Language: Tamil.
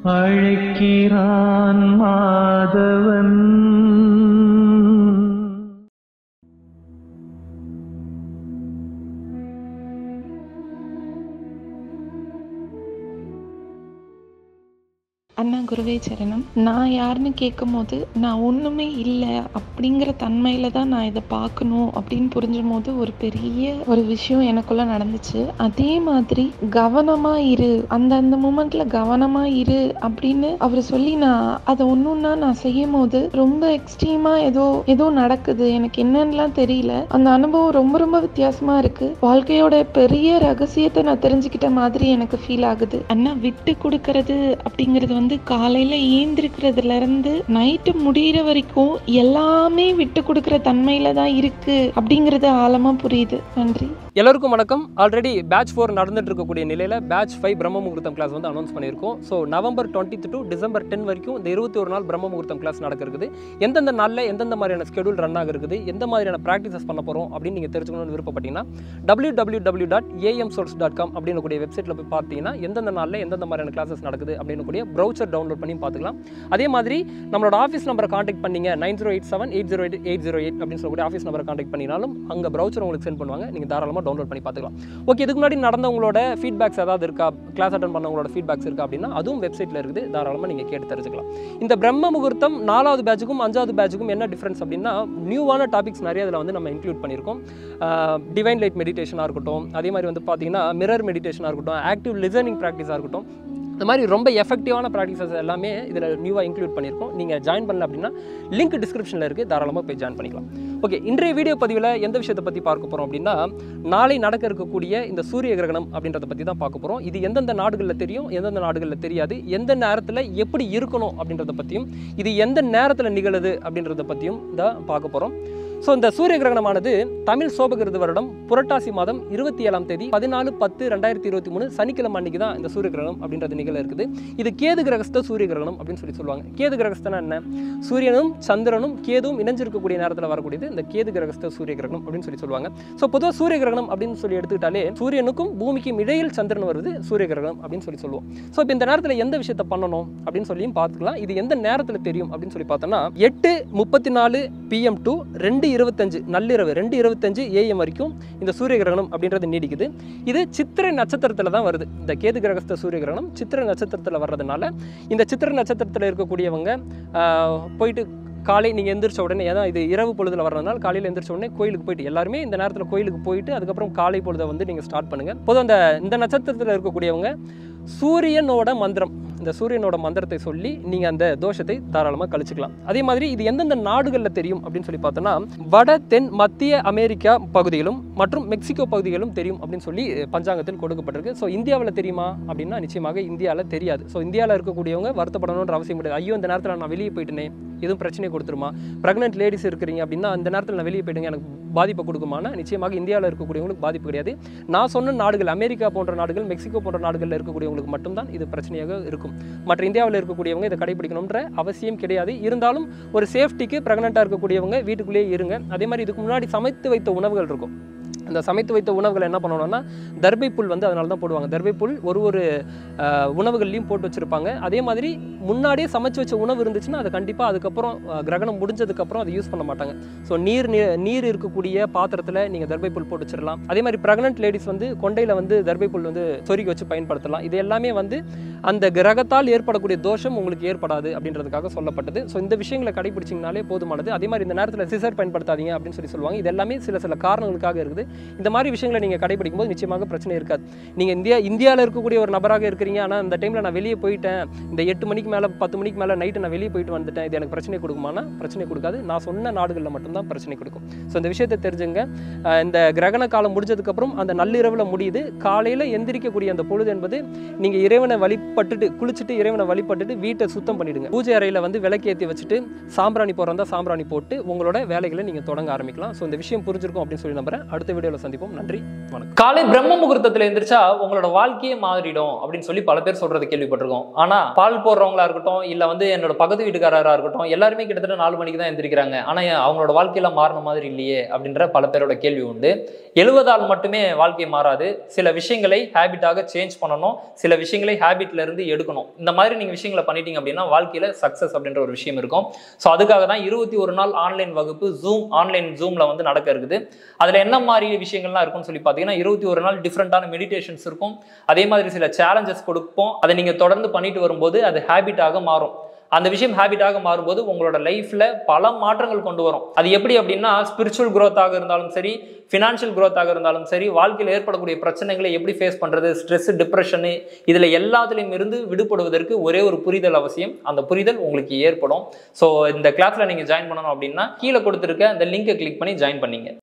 அழைக்கிறான் மாதவன் அண்ணா குருவே சரணம் நான் யாருன்னு கேட்கும்போது நான் ஒன்றுமே இல்லை அப்படிங்கிற தன்மையில தான் நான் இதை பார்க்கணும் அப்படின்னு புரிஞ்சும் போது ஒரு பெரிய ஒரு விஷயம் எனக்குள்ள நடந்துச்சு அதே மாதிரி கவனமா இரு அந்த அந்த மூமெண்ட்ல கவனமா இரு அப்படின்னு அவர் சொல்லி நான் அதை ஒன்றுன்னா நான் செய்யும் போது ரொம்ப எக்ஸ்ட்ரீமா ஏதோ ஏதோ நடக்குது எனக்கு என்னன்னுலாம் தெரியல அந்த அனுபவம் ரொம்ப ரொம்ப வித்தியாசமா இருக்கு வாழ்க்கையோட பெரிய ரகசியத்தை நான் தெரிஞ்சுக்கிட்ட மாதிரி எனக்கு ஃபீல் ஆகுது அண்ணா விட்டு கொடுக்கறது அப்படிங்கிறது வந்து காலையில ஏந்திருக்கிறதுல இருந்து நைட்டு முடியிற வரைக்கும் எல்லாமே விட்டு கொடுக்கிற தன்மையில தான் இருக்கு அப்படிங்கறது ஆழமா புரியுது நன்றி எல்லோருக்கும் வணக்கம் ஆல்ரெடி பேட்ச் ஃபோர் நடந்துட்டு இருக்கக்கூடிய நிலையில் பேட்ச் ஃபைவ் பிரம்ம முகூர்த்தம் கிளாஸ் வந்து அனௌன்ஸ் பண்ணியிருக்கோம் so November twenty to December ten வரைக்கும் இந்த இருபத்தி ஒரு நாள் பிரம்ம முகூர்த்தம் கிளாஸ் நடக்க இருக்குது எந்தெந்த நாளில் எந்தெந்த மாதிரியான ஸ்கெடியூல் ரன் ஆக இருக்குது எந்த மாதிரியான ப்ராக்டிசஸ் பண்ண போகிறோம் அப்படின்னு நீங்கள் தெரிஞ்சுக்கணும்னு விருப்பப்பட்டீங்கன்னா W W W dot AM source dot com அப்படின்னு கூடிய வெப்சைட்டில் போய் பார்த்தீங்கன்னா எந்தெந்த நாளில் எந்தெந்த மாதிரியான கிளாஸஸ் நடக்குது அப்படின்னு கூடிய ப்ரௌச்சர் டவுன்லோட் பண்ணி பார்த்துக்கலாம் அதே மாதிரி நம்மளோட ஆஃபீஸ் நம்பரை காண்டாக்ட் பண்ணீங்க nine zero eight seven eight zero eight eight zero eight அப்படின்னு சொல்லக்கூடிய ஆஃபீஸ் நம்பரை காண்டாக்ட் பண்ணினாலும் அங்கே ப்ரௌச்சர் உங்களுக்கு சென்ட் பண்ணுவாங்க நீங்கள் தாராளமாக டவுன்லோட் பண்ணி பார்த்துக்கலாம் ஓகே இதுக்கு முன்னாடி நடந்தவங்களோட ஃபீட்பேக்ஸ் ஏதாவது இருக்கா கிளாஸ் அட்டன் பண்ணவங்களோட ஃபீட்பேக்ஸ் இருக்கா அப்படின்னா அதுவும் வெப்சைட்டில் இருக்குது தாராளமாக நீங்கள் கேட்டு தெரிஞ்சுக்கலாம் இந்த பிரம்ம முகூர்த்தம் நாலாவது பேட்சுக்கும் அஞ்சாவது பேட்சுக்கும் என்ன டிஃப்ரென்ஸ் அப்படின்னா நியூவான டாபிக்ஸ் நிறைய இதில் வந்து நம்ம இன்க்ளூட் பண்ணியிருக்கோம் டிவைன் லைட் மெடிடேஷனாக இருக்கட்டும் அதே மாதிரி வந்து பார்த்தீங்கன்னா மிரர் மெடிடேஷனாக இருக்கட்டும் ஆக்டிவ் லிசனிங் ப்ராக்டிஸாக இருக்கட்டும் இந்த மாதிரி ரொம்ப எஃபெக்டிவான ப்ராக்டிசஸ் எல்லாமே இதில் நியூவாக இன்க்ளூட் பண்ணியிருக்கோம் நீங்கள் ஜாயின் பண்ணல அப்படின்னா லிங்க் டிஸ்கிரிப்ஷனில் இருக்குது தாராளமாக போய் ஜாயின் பண்ணிக்கலாம் ஓகே இன்றைய வீடியோ பதிவில் எந்த விஷயத்தை பற்றி பார்க்க போகிறோம் அப்படின்னா நாளை நடக்க இருக்கக்கூடிய இந்த சூரிய கிரகணம் அப்படின்றத பற்றி தான் பார்க்க போகிறோம் இது எந்தெந்த நாடுகளில் தெரியும் எந்தெந்த நாடுகளில் தெரியாது எந்த நேரத்தில் எப்படி இருக்கணும் அப்படின்றத பற்றியும் இது எந்த நேரத்தில் நிகழுது அப்படின்றத பற்றியும் தான் பார்க்க போகிறோம் ஸோ இந்த சூரிய கிரகணமானது தமிழ் சோபகிருது வருடம் புரட்டாசி மாதம் இருபத்தி ஏழாம் தேதி பதினாலு பத்து ரெண்டாயிரத்தி இருபத்தி மூணு சனிக்கிழமை அன்னைக்கு தான் இந்த சூரிய கிரகணம் அப்படின்றது நிகழ இருக்குது இது கேது கிரகஸ்த சூரிய கிரகணம் அப்படின்னு சொல்லி சொல்லுவாங்க கேது கிரகஸ்தனா என்ன சூரியனும் சந்திரனும் கேதுவும் இணைஞ்சிருக்கக்கூடிய நேரத்தில் வரக்கூடியது இந்த கேது கிரகஸ்த சூரிய கிரகணம் அப்படின்னு சொல்லி சொல்லுவாங்க ஸோ பொதுவாக சூரிய கிரகணம் அப்படின்னு சொல்லி எடுத்துக்கிட்டாலே சூரியனுக்கும் பூமிக்கும் இடையில் சந்திரன் வருது சூரிய கிரகணம் அப்படின்னு சொல்லி சொல்லுவோம் ஸோ இப்போ இந்த நேரத்தில் எந்த விஷயத்தை பண்ணணும் அப்படின்னு சொல்லியும் பார்த்துக்கலாம் இது எந்த நேரத்தில் தெரியும் அப்படின்னு சொல்லி பார்த்தோம்னா எட்டு முப்பத்தி நாலு பிஎம் டு ரெண்டு இருபத்தஞ்சு நள்ளிரவு ரெண்டு இருபத்தஞ்சு ஏஎம் வரைக்கும் இந்த சூரிய கிரகணம் அப்படின்றது நீடிக்குது இது சித்திரை நட்சத்திரத்தில் தான் வருது இந்த கேது கிரகஸ்த சூரிய கிரகணம் சித்திரை நட்சத்திரத்தில் வர்றதுனால இந்த சித்திரை நட்சத்திரத்தில் இருக்கக்கூடியவங்க ஆஹ், போயிட்டு காலை நீங்கள் எந்திரிச்ச உடனே ஏன்னா இது இரவு பொழுதுல வர்றதுனால காலையில் எந்திரிச்ச உடனே கோயிலுக்கு போயிட்டு எல்லாருமே இந்த நேரத்தில் கோயிலுக்கு போயிட்டு அதுக்கப்புறம் காலை பொழுதை வந்து நீங்கள் ஸ்டார்ட் பண்ணுங்கள் பொதுவாக அந்த இந்த நட்சத்திரத்தில் இருக்கக்கூடியவங்க சூரியனோட மந்திரம் இந்த சூரியனோட மந்திரத்தை சொல்லி நீங்கள் அந்த தோஷத்தை தாராளமாக கழிச்சுக்கலாம் அதே மாதிரி இது எந்தெந்த நாடுகளில் தெரியும் அப்படின்னு சொல்லி பார்த்தோன்னா வட தென் மத்திய அமெரிக்கா பகுதிகளும் மற்றும் மெக்சிகோ பகுதிகளும் தெரியும் அப்படின்னு சொல்லி பஞ்சாங்கத்தில் கொடுக்கப்பட்டிருக்கு ஸோ இந்தியாவில் தெரியுமா அப்படின்னா நிச்சயமாக இந்தியாவில் தெரியாது ஸோ இந்தியாவில் இருக்கக்கூடியவங்க வருத்தப்படணுன்ற அவசியம் கிடையாது ஐயோ இந்த நேரத்தில் நான் வெளியே போயிட்டேனே எதுவும் பிரச்சனை கொடுத்துருமா ப்ரெக்னென்ட் லேடிஸ் இருக்கிறீங்க அப்படின்னா அந்த நேரத்தில் நான் வெளியே போயிட்டுங்க எனக்கு பாதிப்பை கொடுக்குமானா நிச்சயமாக இந்தியாவில் இருக்கக்கூடியவங்களுக்கு பாதிப்பு கிடையாது நான் சொன்ன நாடுகள் அமெரிக்கா போன்ற நாடுகள் மெக்சிகோ போன்ற நாடுகளில் இருக்கக்கூடியவங்களுக்கு மட்டும்தான் இது பிரச்சனையாக இருக்கும் மற்ற இந்தியாவில் இருக்கக்கூடியவங்க இதை கடைபிடிக்கணுன்ற அவசியம் கிடையாது இருந்தாலும் ஒரு சேஃப்டிக்கு ப்ரெக்னெண்ட்டாக இருக்கக்கூடியவங்க வீட்டுக்குள்ளேயே இருங்க அதே மாதிரி இதுக்கு முன்னாடி சமைத்து வைத்த உணவுகள் இருக்கும் அந்த சமைத்து வைத்த உணவுகள் என்ன பண்ணணும்னா தர்பை புல் வந்து அதனால தான் போடுவாங்க தர்பை புல் ஒரு ஒரு அஹ், உணவுகள்லையும் போட்டு வச்சுருப்பாங்க அதே மாதிரி முன்னாடியே சமைச்சு வச்ச உணவு இருந்துச்சுன்னா அதை கண்டிப்பாக அதுக்கப்புறம் அஹ், கிரகணம் முடிஞ்சதுக்கப்புறம் அதை யூஸ் பண்ண மாட்டாங்க ஸோ நீர் நீ- நீர் இருக்கக்கூடிய பாத்திரத்தில் நீங்கள் தர்பை புல் போட்டு வச்சிடலாம் அதே மாதிரி ப்ரெக்னென்ட் லேடிஸ் வந்து கொண்டையில் வந்து தர்பை புல் வந்து சொருகி வச்சு பயன்படுத்தலாம் இது எல்லாமே வந்து அந்த கிரகத்தால் ஏற்படக்கூடிய தோஷம் உங்களுக்கு ஏற்படாது அப்படின்றதுக்காக சொல்லப்பட்டது ஸோ இந்த விஷயங்களை கடைபிடிச்சிங்கனாலே போதுமானது அதே மாதிரி இந்த நேரத்தில் சிசர் பயன்படுத்தாதீங்க அப்படின்னு சொல்லி சொல்லுவாங்க இது எல்லாமே சில சில காரணங்களுக்காக இருக்குது இந்த மாதிரி விஷயங்களை நீங்கள் கடைபிடிக்கும் போது நிச்சயமாக பிரச்சனை இருக்காது நீங்கள் இந்தியா இந்தியாவில் இருக்கக்கூடிய ஒரு நபராக இருக்கிறீங்க ஆனால் இந்த டைமில் நான் வெளியே போயிட்டேன் இந்த எட்டு மணிக்கு மேலே பத்து மணிக்கு மேலே நைட்டு நான் வெளியே போயிட்டு வந்துட்டேன் இது எனக்கு பிரச்சனை கொடுக்குமானா பிரச்சனை கொடுக்காது நான் சொன்ன நாடுகளில் மட்டும்தான் பிரச்சனை கொடுக்கும் ஸோ இந்த விஷயத்தை தெரிஞ்சுங்க அஹ் இந்த கிரகண காலம் முடிஞ்சதுக்கப்புறம் அந்த நள்ளிரவில் முடியுது காலையில் எந்திரிக்கக்கூடிய அந்த பொழுது என்பது நீங்கள் இறைவனை வழிபட்டுட்டு குளிச்சுட்டு இறைவனை வழிபட்டுட்டு வீட்டை சுத்தம் பண்ணிடுங்க பூஜை அறையில் வந்து விளக்கேற்றி வச்சுட்டு சாம்பிராணி போகிறதா சாம்பிராணி போட்டு உங்களோட வேலைகளை நீங்கள் தொடங்க ஆரம்பிக்கலாம் ஸோ இந்த விஷயம் புரிஞ்சிருக்கும் அப்படின்னு சொல்லி நம்புறேன் அடுத்த வீடியோ வீடியோவில் சந்திப்போம் நன்றி வணக்கம் காலை பிரம்ம முகூர்த்தத்தில் எந்திரிச்சா உங்களோட வாழ்க்கையே மாறிடும் அப்படின்னு சொல்லி பல பேர் சொல்றது கேள்விப்பட்டிருக்கோம் ஆனா பால் போடுறவங்களா இருக்கட்டும் இல்ல வந்து என்னோட பக்கத்து வீட்டுக்காரரா இருக்கட்டும் எல்லாருமே கிட்டத்தட்ட நாலு மணிக்கு தான் எந்திரிக்கிறாங்க ஆனா ஏன் அவங்களோட வாழ்க்கையில மாறின மாதிரி இல்லையே அப்படின்ற பல பேரோட கேள்வி உண்டு எழுவதால் மட்டுமே வாழ்க்கை மாறாது சில விஷயங்களை ஹேபிட்டாக சேஞ்ச் பண்ணணும் சில விஷயங்களை ஹேபிட்ல இருந்து எடுக்கணும் இந்த மாதிரி நீங்க விஷயங்களை பண்ணிட்டீங்க அப்படின்னா வாழ்க்கையில சக்சஸ் அப்படின்ற ஒரு விஷயம் இருக்கும் ஸோ அதுக்காக தான் இருபத்தி ஒரு நாள் ஆன்லைன் வகுப்பு ஜூம் ஆன்லைன் ஜூம்ல வந்து நடக்க இருக்குது அதுல என்ன மாதிரி விஷயங்கள்லாம் இருக்கும்னு சொல்லி பார்த்தீங்கன்னா இருபத்தி ஒரு நாள் டிஃப்ரெண்டான மெடிடேஷன்ஸ் இருக்கும் அதே மாதிரி சில சேலஞ்சஸ் கொடுப்போம் அதை நீங்க தொடர்ந்து பண்ணிட்டு வரும்போது அது ஹேபிட்டாக மாறும் அந்த விஷயம் ஹேபிட்டாக மாறும்போது உங்களோட லைஃப்ல பல மாற்றங்கள் கொண்டு வரும் அது எப்படி அப்படின்னா ஸ்பிரிச்சுவல் growth-ஆக இருந்தாலும் சரி ஃபினான்ஷியல் growth-ஆக இருந்தாலும் சரி வாழ்க்கையில் ஏற்படக்கூடிய பிரச்சனைகளை எப்படி ஃபேஸ் பண்றது ஸ்ட்ரெஸ் டிப்ரெஷனு இதுல எல்லாத்துலேயும் இருந்து விடுபடுவதற்கு ஒரே ஒரு புரிதல் அவசியம் அந்த புரிதல் உங்களுக்கு ஏற்படும் ஸோ இந்த கிளாஸ்ல நீங்க ஜாயின் பண்ணணும் அப்படின்னா கீழே கொடுத்துருக்க அந்த லிங்கை கிளிக் பண்ணி ஜாயின் பண்ணீங்க